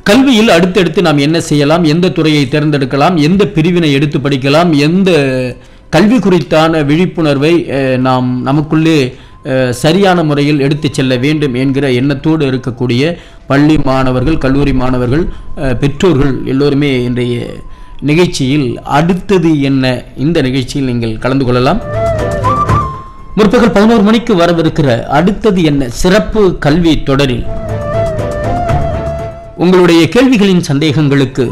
கல்வியில் அடுத்தடுத்து நாம் என்ன செய்யலாம் எந்த துறையை தேர்ந்தெடுக்கலாம் எந்த பிரிவினை எடுத்து படிக்கலாம் எந்த கல்வி குறித்தான விழிப்புணர்வை அஹ், நாம் நமக்குள்ளே அஹ், சரியான முறையில் எடுத்துச் செல்ல வேண்டும் என்கிற எண்ணத்தோடு இருக்கக்கூடிய பள்ளி மாணவர்கள் கல்லூரி மாணவர்கள் அஹ், பெற்றோர்கள் எல்லோருமே இன்றைய நிகழ்ச்சியில் அடுத்தது என்ன இந்த நிகழ்ச்சியில் நீங்கள் கலந்து கொள்ளலாம் முற்பகல் பதினோரு மணிக்கு வரவிருக்கிற அடுத்தது என்ன சிறப்பு கல்வி தொடரில் உங்களுடைய கேள்விகளின் சந்தேகங்களுக்கு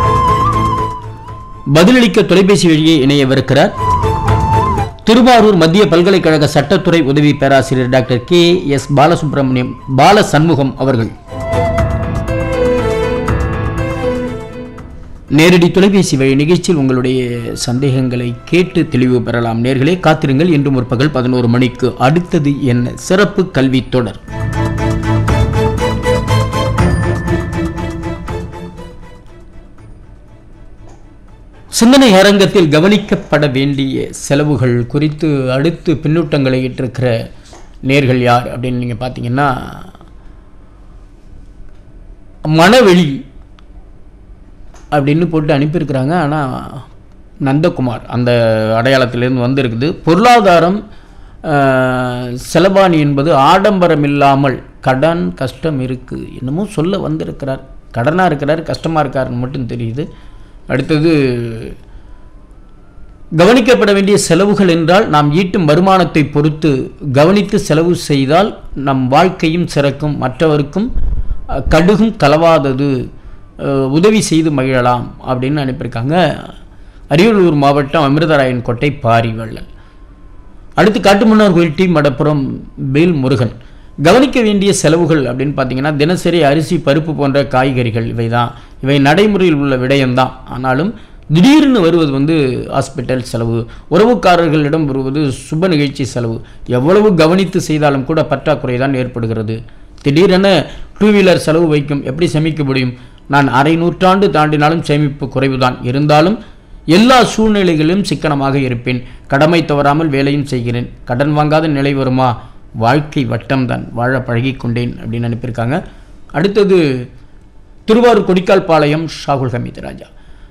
பதிலளிக்க தொலைபேசி வழியே இணையவிருக்கிறார் திருவாரூர் மத்திய பல்கலைக்கழக சட்டத்துறை உதவி பேராசிரியர் doctor K S Balasubramaniam Bala Shanmugam அவர்கள் நேரடி தொலைபேசி வழி நிகழ்ச்சியில் உங்களுடைய சந்தேகங்களை கேட்டு தெளிவு பெறலாம் நேர்களே காத்திருங்கள் இன்று முற்பகல் பதினோரு மணிக்கு அடுத்தது என்ன சிறப்பு கல்வி தொடர் சிந்தனை அரங்கத்தில் கவனிக்கப்பட வேண்டிய செலவுகள் குறித்து அடுத்து பின்னூட்டங்களை இட்டிருக்கிற நேர்கள் யார் அப்படின்னு நீங்கள் பார்த்தீங்கன்னா மனவெளி அப்படின்னு போட்டு அனுப்பியிருக்கிறாங்க ஆனால் நந்தகுமார் அந்த அடையாளத்திலேருந்து வந்திருக்குது பொருளாதாரம் ஆஹ், செலபாணி என்பது ஆடம்பரம் இல்லாமல் கடன் கஷ்டம் இருக்குது என்னமோ சொல்ல வந்திருக்கிறார் கடனாக இருக்கிறார் கஷ்டமாக இருக்காருன்னு மட்டும் தெரியுது அடுத்தது கவனிக்கப்பட வேண்டிய செலவுகள் என்றால் நாம் ஈட்டும் வருமானத்தை பொறுத்து கவனித்து செலவு செய்தால் நம் வாழ்க்கையும் சிறக்கும் மற்றவருக்கும் அஹ், கடுகும் கலவாதது அஹ், உதவி செய்து மகிழலாம் அப்படின்னு அனுப்பியிருக்காங்க அரியலூர் மாவட்டம் அமிர்தராயன் கோட்டை பாரிவள்ளல் அடுத்து காட்டுமன்னார் கோயில் டி மடப்புறம் வேல் முருகன் கவனிக்க வேண்டிய செலவுகள் அப்படின்னு பார்த்தீங்கன்னா தினசரி அரிசி பருப்பு போன்ற காய்கறிகள் இவை தான் இவை நடைமுறையில் உள்ள விடயம்தான் ஆனாலும் திடீர்னு வருவது வந்து ஹாஸ்பிட்டல் செலவு உறவுக்காரர்களிடம் வருவது சுப நிகழ்ச்சி செலவு எவ்வளவு கவனித்து செய்தாலும் கூட பற்றாக்குறை தான் ஏற்படுகிறது திடீரென டூ வீலர் செலவு வைக்கும் எப்படி சேமிக்க முடியும் நான் அரை நூற்றாண்டு தாண்டினாலும் சேமிப்பு குறைவுதான் இருந்தாலும் எல்லா சூழ்நிலைகளிலும் சிக்கனமாக இருப்பேன் கடமை தவறாமல் வேலையும் செய்கிறேன் கடன் வாங்காத நிலை வருமா வாழ்க்கை வட்டம்தான் வாழ பழகிக் கொண்டேன் அப்படின்னு அனுப்பியிருக்காங்க அடுத்தது திருவாரூர் கொடிக்கால் பாளையம் ஷாகுல் ஹமீத் ராஜா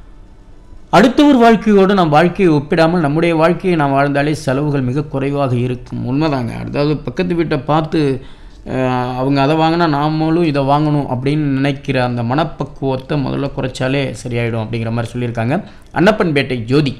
அடுத்தவர் வாழ்க்கையோடு நம் வாழ்க்கையை ஒப்பிடாமல் நம்முடைய வாழ்க்கையை நாம் வாழ்ந்தாலே செலவுகள் மிக குறைவாக இருக்கும் உண்மைதாங்க அதாவது பக்கத்து வீட்டை பார்த்து அஹ், அவங்க அதை வாங்கினா நாமளும் இதை வாங்கணும் அப்படின்னு நினைக்கிற அந்த மனப்பக்குவத்தை முதல்ல குறைச்சாலே சரியாயிடும் அப்படிங்கிற மாதிரி சொல்லியிருக்காங்க அன்னப்பன்பேட்டை ஜோதி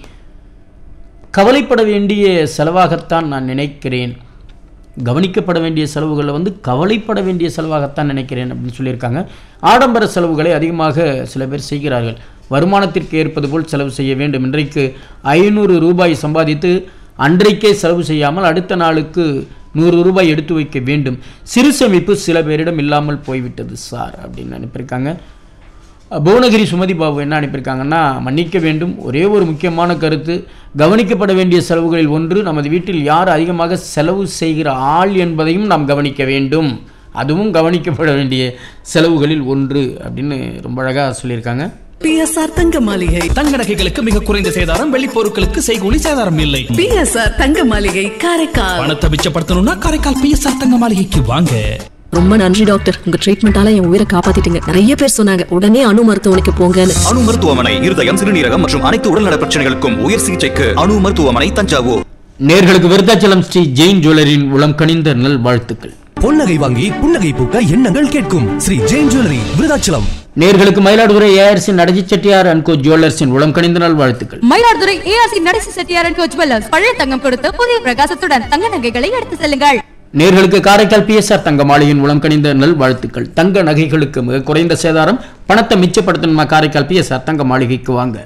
கவலைப்பட வேண்டிய செலவாகத்தான் நான் நினைக்கிறேன் கவனிக்கப்பட வேண்டிய செலவுகளில் வந்து கவலைப்பட வேண்டிய செலவாகத்தான் நினைக்கிறேன் அப்படின்னு சொல்லியிருக்காங்க ஆடம்பர செலவுகளை அதிகமாக சில பேர் செய்கிறார்கள் வருமானத்திற்கு ஏற்பது போல் செலவு செய்ய வேண்டும் இன்றைக்கு ஐநூறு ரூபாய் சம்பாதித்து அன்றைக்கே செலவு செய்யாமல் அடுத்த நாளுக்கு நூறு ரூபாய் எடுத்து வைக்க வேண்டும் சிறு சேமிப்பு சில பேரிடம் இல்லாமல் போய்விட்டது சார் அப்படின்னு அனுப்பியிருக்காங்க புவனகிரி சுமதி பாபு என்ன அனுப்பியிருக்காங்கன்னா மன்னிக்க வேண்டும் ஒரே ஒரு முக்கியமான கருத்து கவனிக்கப்பட வேண்டிய செலவுகளில் ஒன்று நமது வீட்டில் யார் அதிகமாக செலவு செய்கிற ஆள் என்பதையும் நாம் கவனிக்க வேண்டும் அதுவும் கவனிக்கப்பட வேண்டிய செலவுகளில் ஒன்று அப்படின்னு ரொம்ப அழகாக சொல்லியிருக்காங்க பிஎஸ்ஆர் தங்க மாளிகை தங்க நகைகளுக்கு மிக குறைந்த சேதாரம் வெள்ளி பொருட்களுக்கு செய்கூலி சேதாரம் இல்லை பிஎஸ்ஆர் தங்க மாளிகை காரைக்கால் பணத்தை மிச்சப்படுத்தணும்னா காரைக்கால் பிஎஸ்ஆர் தங்க மாளிகைக்கு வாங்க ரொம்ப நன்றி டாக்டர் உங்க ட்ரீட்மெண்டால என் உயிரை காப்பாத்திட்டீங்க நிறைய பேர் சொன்னாங்க உடனே அணு மருத்துவமனைக்கு போங்கன்னு அணு மருத்துவமனை இருதயம் சிறுநீரகம் மற்றும் அனைத்து உடல்நல பிரச்சனைகளுக்கும் உயர் சிகிச்சைக்கு அணு மருத்துவமனை தஞ்சாவூர் நேர்களுக்கு விருத்தாச்சலம் ஸ்ரீ ஜெயின் ஜுவல்லரின் உளம் கனிந்த நல் வாழ்த்துக்கள் பொன்னகை வாங்கி புன்னகை பூக்க எண்ணங்கள் கேட்கும் ஸ்ரீ ஜெயின் ஜுவல்லரி விருதாச்சலம் நேர்களுக்கு Mayiladuthurai ARC Nataji Chettiar and co ஜுவல்லர்ஸின் உளம் கனிந்த நல் வாழ்த்துக்கள் Mayiladuthurai ARC Natesi Chettiar and jewellers பழைய தங்கம் கொடுத்து புதிய பிரகாசத்துடன் தங்க நகைகளை எடுத்து செல்லுங்கள் நேர்களுக்கு காரைக்கால் பிஎஸ்ஆர் தங்க மாளிகையின் உளம் கனிந்த நல் வாழ்த்துக்கள் தங்க நகைகளுக்கு மிக குறைந்த சேதாரம் பணத்தை மிச்சப்படுத்தணுமா காரைக்கால் பிஎஸ்ஆர் தங்க மாளிகைக்கு வாங்க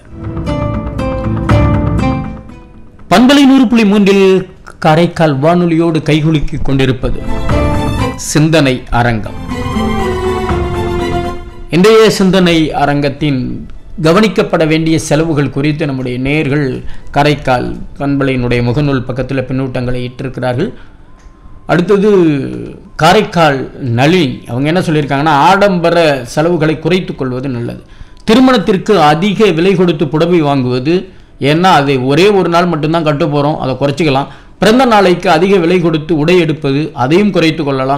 பண்பலை நூறு புள்ளி மூன்றில் காரைக்கால் வானொலியோடு கைகுலுக்கிக் கொண்டிருப்பது சிந்தனை அரங்கம் இன்றைய சிந்தனை அரங்கத்தின் கவனிக்கப்பட வேண்டிய செலவுகள் குறித்து நம்முடைய நேயர்கள் காரைக்கால் பண்பலையினுடைய முகநூல் பக்கத்தில் பின்னூட்டங்களை இட்டிருக்கிறார்கள் அடுத்தது காரைக்கால் நளினி அவங்க என்ன சொல்லியிருக்காங்கன்னா ஆடம்பர செலவுகளை குறைத்து கொள்வது நல்லது திருமணத்திற்கு அதிக விலை கொடுத்து புடவை வாங்குவது ஏன்னா அதை ஒரே ஒரு நாள் மட்டும்தான் கட்ட போகிறோம் அதை குறைச்சிக்கலாம் பிறந்த நாளைக்கு அதிக விலை கொடுத்து உடை எடுப்பது அதையும் குறைத்து கொள்ளலாம்